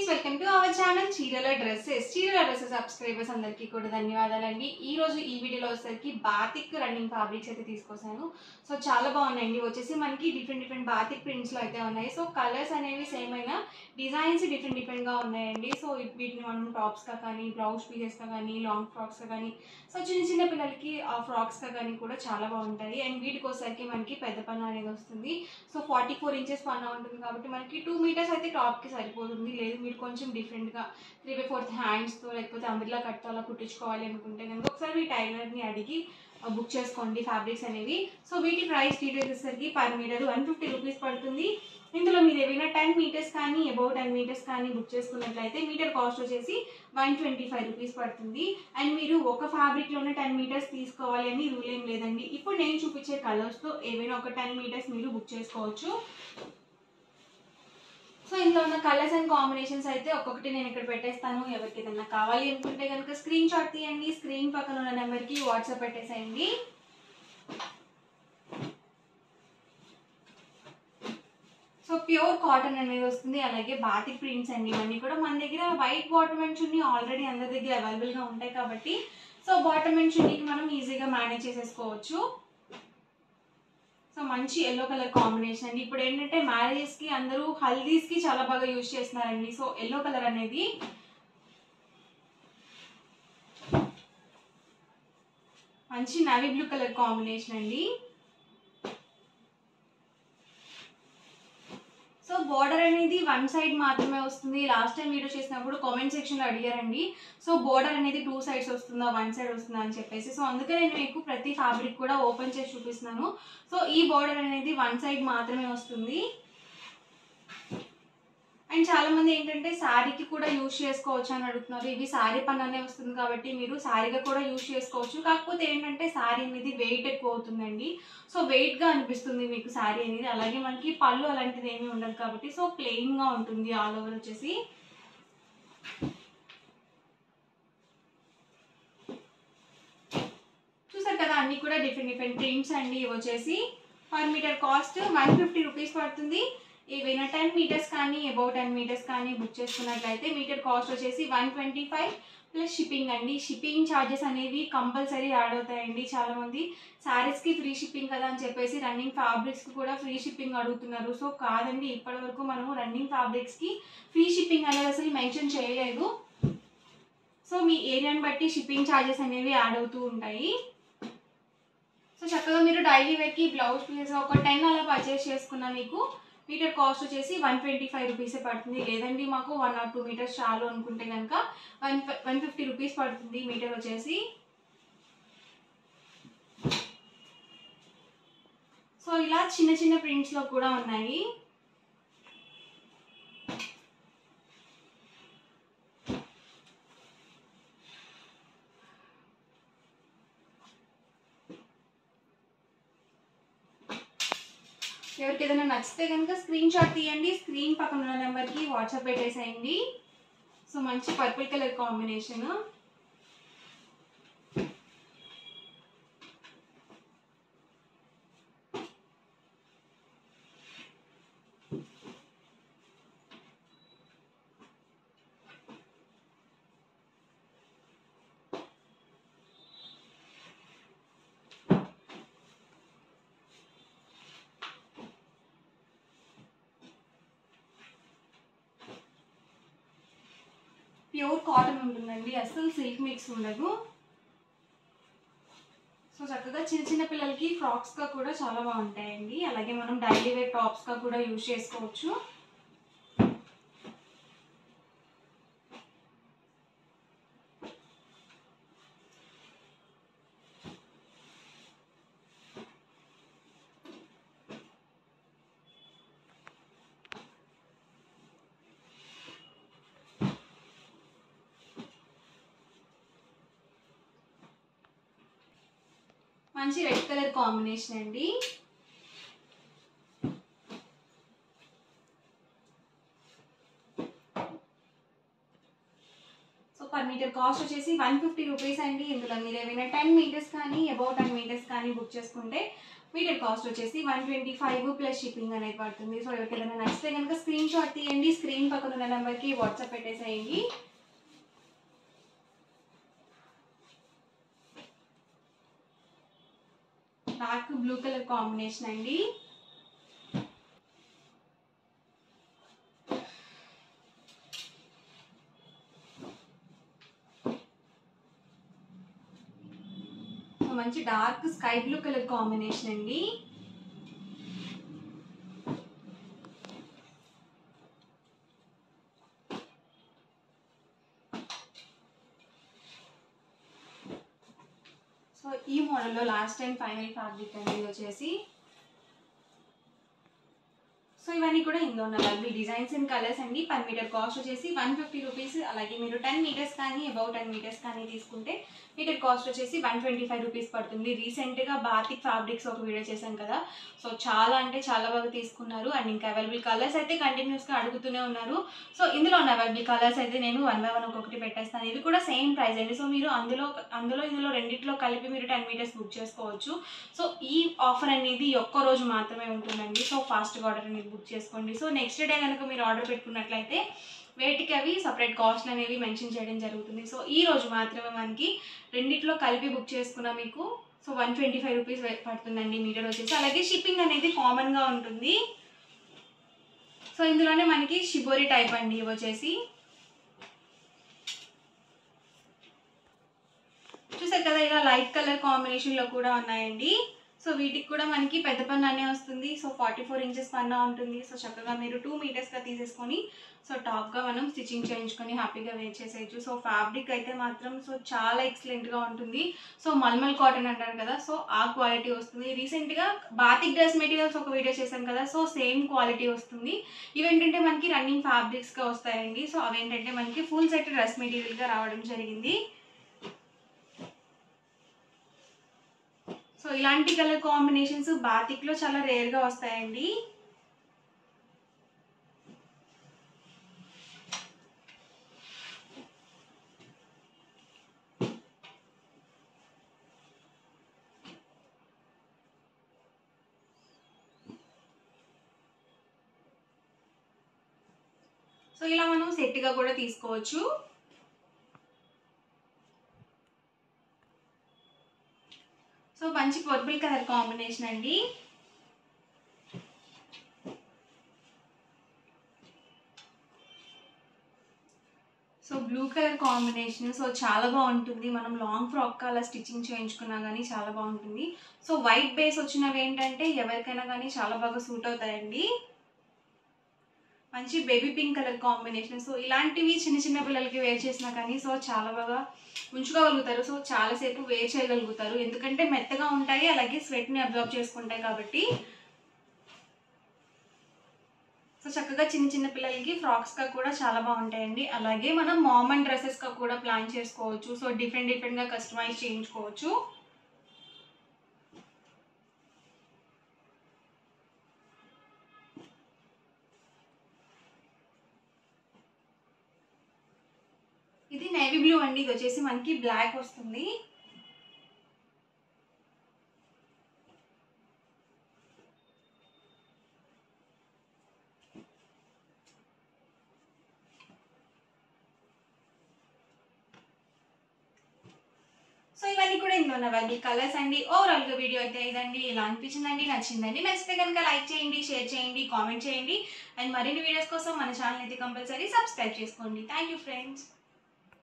welcome to our channel చీరల dresses చీరల dresses subscribers అందరికీ కూడా ధన్యవాదాలండి ఈ రోజు ఈ వీడియోలో వచ్చేసరికి బాతిక్ రన్నింగ్ ఫ్యాబ్రిక్స్ అయితే తీసుకొస్తాను సో చాలా బాగున్నాయండి వచ్చేసి మనకి డిఫరెంట్ డిఫరెంట్ బాతిక్ ప్రింట్స్లో అయితే ఉన్నాయి సో కలర్స్ అనేవి సేమ్ అయినా డిజైన్స్ డిఫరెంట్ డిఫరెంట్గా ఉన్నాయండి సో వీటిని మనం టాప్స్గా కానీ బ్లౌజ్ పీసెస్గా కానీ లాంగ్ ఫ్రాక్స్గా కానీ సో చిన్న చిన్న పిల్లలకి ఆ ఫ్రాక్స్గా కానీ కూడా చాలా బాగుంటాయి అండ్ వీటికి వచ్చేసరికి మనకి పెద్ద పన్ను అనేది వస్తుంది సో ఫార్టీ ఫోర్ ఇంచెస్ పన్ను ఉంటుంది కాబట్టి మనకి టూ మీటర్స్ అయితే టాప్కి సరిపోతుంది లేదు మీరు కొంచెం డిఫరెంట్గా త్రీ బై ఫోర్త్ హ్యాండ్స్తో లేకపోతే అంబ్రిలా కట్తో అలా కుట్టించుకోవాలి అనుకుంటే కనుక ఒకసారి మీ టైలర్ని అడిగి బుక్ చేసుకోండి ఫ్యాబ్రిక్స్ అనేవి సో వీటి ప్రైస్ డీటెయిల్స్ వచ్చేసరికి per metre one fifty rupees పడుతుంది ఇందులో మీరు ఏవైనా టెన్ మీటర్స్ కానీ అబౌవ్ టెన్ మీటర్స్ కానీ బుక్ చేసుకున్నట్లయితే మీటర్ కాస్ట్ వచ్చేసి వన్ ట్వంటీ ఫైవ్ రూపీస్ పడుతుంది అండ్ మీరు ఒక ఫ్యాబ్రిక్లోనే టెన్ మీటర్స్ తీసుకోవాలి అని రూల్ ఏం లేదండి ఇప్పుడు నేను చూపించే కలర్స్తో ఏవైనా ఒక టెన్ మీటర్స్ మీరు బుక్ చేసుకోవచ్చు సో ఇందులో ఉన్న కలర్స్ అండ్ కాంబినేషన్స్ అయితే ఒక్కొక్కటి నేను ఇక్కడ పెట్టేస్తాను ఎవరికి ఏదైనా కావాలి అనుకుంటే కనుక స్క్రీన్ షాట్ తీయండి స్క్రీన్ పక్కన ఉన్న నెంబర్కి వాట్సాప్ పెట్టేసేయండి సో ప్యూర్ కాటన్ అనేది వస్తుంది అలాగే బాతిక్ ప్రింట్స్ అండి ఇవన్నీ కూడా మన దగ్గర white bottom and chunni already అందరి దగ్గర అవైలబుల్గా ఉంటాయి కాబట్టి సో బాటమ్ అండ్ చున్నీకి మనం ఈజీగా మేనేజ్ చేసేసుకోవచ్చు సో మంచి ఎల్లో కలర్ కాంబినేషన్ అండి ఇప్పుడు ఏంటంటే మ్యారేజెస్కి అందరూ హల్దీస్కి చాలా బాగా యూజ్ చేస్తున్నారండి సో ఎల్లో కలర్ అనేది మంచి నావీ బ్లూ కలర్ కాంబినేషన్ అండి సో బోర్డర్ అనేది వన్ సైడ్ మాత్రమే వస్తుంది లాస్ట్ టైం వీడియో చేసినప్పుడు కామెంట్ సెక్షన్లో అడిగారండి సో బోర్డర్ అనేది టూ సైడ్స్ వస్తుందా వన్ సైడ్ వస్తుందా అని చెప్పేసి సో అందుకే నేను మీకు ప్రతి ఫ్యాబ్రిక్ కూడా ఓపెన్ చేసి చూపిస్తున్నాను సో ఈ బోర్డర్ అనేది వన్ సైడ్ మాత్రమే వస్తుంది అండ్ చాలా మంది ఏంటంటే శారీకి కూడా యూజ్ చేసుకోవచ్చు అని అడుగుతున్నారు ఇవి శారీ పని అనే వస్తుంది కాబట్టి మీరు శారీగా కూడా యూజ్ చేసుకోవచ్చు కాకపోతే ఏంటంటే శారీ అనేది వెయిట్ ఎక్కువ అవుతుందండి సో వెయిట్గా అనిపిస్తుంది మీకు శారీ అనేది అలాగే మనకి పళ్ళు అలాంటిది ఏమీ ఉండదు కాబట్టి సో ప్లెయిన్గా ఉంటుంది ఆల్ ఓవర్ వచ్చేసి చూసారు కదా అన్ని కూడా డిఫరెంట్ డిఫరెంట్ ప్రింట్స్ అండి ఇవి వచ్చేసి per metre cost one fifty rupees పడుతుంది ఏవైనా టెన్ మీటర్స్ కానీ అబౌవ్ టెన్ మీటర్స్ కానీ బుక్ చేసుకున్నట్లయితే మీటర్ కాస్ట్ వచ్చేసి one twenty five plus shipping అండి షిప్పింగ్ ఛార్జెస్ అనేవి కంపల్సరీ యాడ్ అవుతాయండి చాలామంది శారీస్కి ఫ్రీ షిప్పింగ్ కదా అని చెప్పేసి రన్నింగ్ ఫ్యాబ్రిక్స్కి కూడా ఫ్రీ షిప్పింగ్ అడుగుతున్నారు సో కాదండి ఇప్పటివరకు మనము రన్నింగ్ ఫ్యాబ్రిక్స్కి ఫ్రీ షిప్పింగ్ అనేది అసలు మెన్షన్ చేయలేదు సో మీ ఏరియాని బట్టి షిప్పింగ్ ఛార్జెస్ అనేవి యాడ్ అవుతూ ఉంటాయి సో చక్కగా మీరు డైలీ వేర్కి బ్లౌజ్ పీసెస్ ఒక టెన్ అలా పర్చేస్ చేసుకున్నా మీకు మీటర్ కాస్ట్ వచ్చేసి వన్ ట్వంటీ ఫైవ్ రూపీసే పడుతుంది లేదండి మాకు వన్ ఆర్ టూ మీటర్స్ చాలు అనుకుంటే కనుక వన్ వన్ ఫిఫ్టీ రూపీస్ పడుతుంది మీటర్ వచ్చేసి సో ఇలా చిన్న చిన్న ప్రింట్స్లో కూడా ఉన్నాయి ఎవరికి ఏదైనా నచ్చితే కనుక స్క్రీన్ షాట్ తీయండి స్క్రీన్ పక్కన ఉన్న నెంబర్కి వాట్సాప్ పెట్టేసేయండి సో మంచి purple colour combination pure cotton ఉంటుందండి అస్సలు సిల్క్ మిక్స్ ఉండదు సో చక్కగా చిన్న చిన్న పిల్లలకి ఫ్రాక్స్గా కూడా చాలా బాగుంటాయండి అలాగే మనం డైలీ వేర్ టాప్స్గా కూడా యూజ్ చేసుకోవచ్చు మంచి రెడ్ కలర్ కాంబినేషన్ అండి సో పర్ మీటర్ కాస్ట్ వచ్చేసి వన్ ఫిఫ్టీ రూపీస్ అండి ఇందులో మీరు ఏమైనా టెన్ మీటర్స్ కానీ అబౌట్ టెన్ మీటర్స్ కానీ బుక్ చేసుకుంటే మీటర్ కాస్ట్ వచ్చేసి one twenty five plus shipping అనేది పడుతుంది సో ఎవరికైనా నచ్చితే కనుక స్క్రీన్ షాట్ తీయండి స్క్రీన్ పక్కన ఉన్న నెంబర్కి వాట్సాప్ పెట్టేసేయండి డార్క్ బ్లూ కలర్ కాంబినేషన్ అండి మంచి dark sky blue colour combination అండి సో ఈ మోడల్లో లాస్ట్ టైం ఫైనల్ ఫ్యాబ్రిక్ అండి ఇది వచ్చేసి సో ఇవన్నీ కూడా ఇందులో ఉన్న లవ్లీ డిజైన్స్ అండ్ కలర్స్ అండి పర్ మీటర్ కాస్ట్ వచ్చేసి వన్ ఫిఫ్టీ రూపీస్ అలాగే మీరు టెన్ మీటర్స్ కానీ అబౌట్ టెన్ మీటర్స్ కానీ తీసుకుంటే మీటర్ కాస్ట్ వచ్చేసి వన్ ట్వంటీ ఫైవ్ రూపీస్ పడుతుంది రీసెంట్గా బాతిక్ ఫ్యాబ్రిక్స్ ఒక వీడియో చేశాం కదా సో చాలా అంటే చాలా బాగా తీసుకున్నారు అండ్ ఇంకా అవైలబుల్ కలర్స్ అయితే కంటిన్యూస్గా అడుగుతూనే ఉన్నారు సో ఇందులో ఉన్న అవైలబుల్ కలర్స్ అయితే నేను వన్ బై వన్ ఒక్కొక్కటి పెట్టేస్తాను ఇది కూడా సేమ్ ప్రైస్ అండి సో మీరు అందులో అందులో ఇందులో రెండిట్లో కలిపి మీరు టెన్ మీటర్స్ బుక్ చేసుకోవచ్చు సో ఈ ఆఫర్ అనేది ఒక్క రోజు మాత్రమే ఉంటుందండి సో ఫాస్ట్గా ఆర్డర్ అనేది బుక్ చేసుకోండి సో నెక్స్ట్ డే కనుక మీరు ఆర్డర్ పెట్టుకున్నట్లయితే వేటికి అవి సపరేట్ కాస్ట్లు అనేవి మెన్షన్ చేయడం జరుగుతుంది సో ఈ రోజు మాత్రమే మనకి రెండిట్లో కలిపి బుక్ చేసుకున్న మీకు so one twenty five rupees పడుతుందండి మీటర్ వచ్చేసి అలాగే షిప్పింగ్ అనేది కామన్గా ఉంటుంది సో ఇందులోనే మనకి షిబోరి టైప్ అండి ఇవి వచ్చేసి చూసారు కదా ఇలా లైట్ కలర్ కాంబినేషన్లో కూడా ఉన్నాయండి సో వీటికి కూడా మనకి పెద్ద పన్నానే వస్తుంది సో ఫార్టీ ఫోర్ ఇంచెస్ పన్నా ఉంటుంది సో చక్కగా మీరు టూ మీటర్స్గా తీసేసుకొని సో టాప్గా మనం స్టిచ్చింగ్ చేయించుకొని హ్యాపీగా వేర్ చేసేయచ్చు సో ఫ్యాబ్రిక్ అయితే మాత్రం సో చాలా ఎక్సలెంట్గా ఉంటుంది సో మల్మల్ కాటన్ అంటారు కదా సో ఆ క్వాలిటీ వస్తుంది రీసెంట్గా బాతిక్ డ్రెస్ మెటీరియల్స్ ఒక వీడియో చేశాం కదా సో సేమ్ క్వాలిటీ వస్తుంది ఇవేంటంటే మనకి రన్నింగ్ ఫ్యాబ్రిక్స్గా వస్తాయండి సో అవేంటంటే మనకి ఫుల్ సెట్ డ్రెస్ మెటీరియల్గా రావడం జరిగింది సో ఇలాంటి కలర్ కాంబినేషన్స్ బాతిక్లో చాలా రేర్గా వస్తాయండి సో ఇలా మనం సెట్గా కూడా తీసుకోవచ్చు సో మంచి పర్పుల్ కలర్ కాంబినేషన్ అండి so blue colour combination so చాలా బాగుంటుంది మనం లాంగ్ ఫ్రాక్ అలా స్టిచ్చింగ్ చేయించుకున్నా కానీ చాలా బాగుంటుంది సో వైట్ బేస్ వచ్చినవి ఏంటంటే ఎవరికైనా కానీ చాలా బాగా సూట్ అవుతాయండి మంచి baby pink colour combination so ఇలాంటివి చిన్న చిన్న పిల్లలకి వేర్ చేసినా కానీ సో చాలా బాగా ఉంచుకోగలుగుతారు సో చాలాసేపు వేర్ చేయగలుగుతారు ఎందుకంటే మెత్తగా ఉంటాయి అలాగే స్వెట్ని అబ్జర్వ్ చేసుకుంటాయి కాబట్టి సో చక్కగా చిన్న చిన్న పిల్లలకి ఫ్రాక్స్గా కూడా చాలా బాగుంటాయండి అలాగే మనం మామ్ అండ్ డ్రెస్సెస్గా కూడా ప్లాన్ చేసుకోవచ్చు సో డిఫరెంట్ డిఫరెంట్గా కస్టమైజ్ చేయించుకోవచ్చు ఇది నేవీ బ్లూ అండి ఇది వచ్చేసి మనకి బ్లాక్ వస్తుంది సో ఇవన్నీ కూడా ఇందులో ఉన్నవన్నీ కలర్స్ అండి ఓవరాల్ గా వీడియో అయితే ఇదండి ఇలా అనిపించిందండి నచ్చిందండి నచ్చితే కనుక లైక్ చేయండి షేర్ చేయండి కామెంట్ చేయండి అండ్ మరిన్ని వీడియోస్ కోసం మన ఛానల్ అయితే కంపల్సరీ సబ్స్క్రైబ్ చేసుకోండి థ్యాంక్ యూ ఫ్రెండ్స్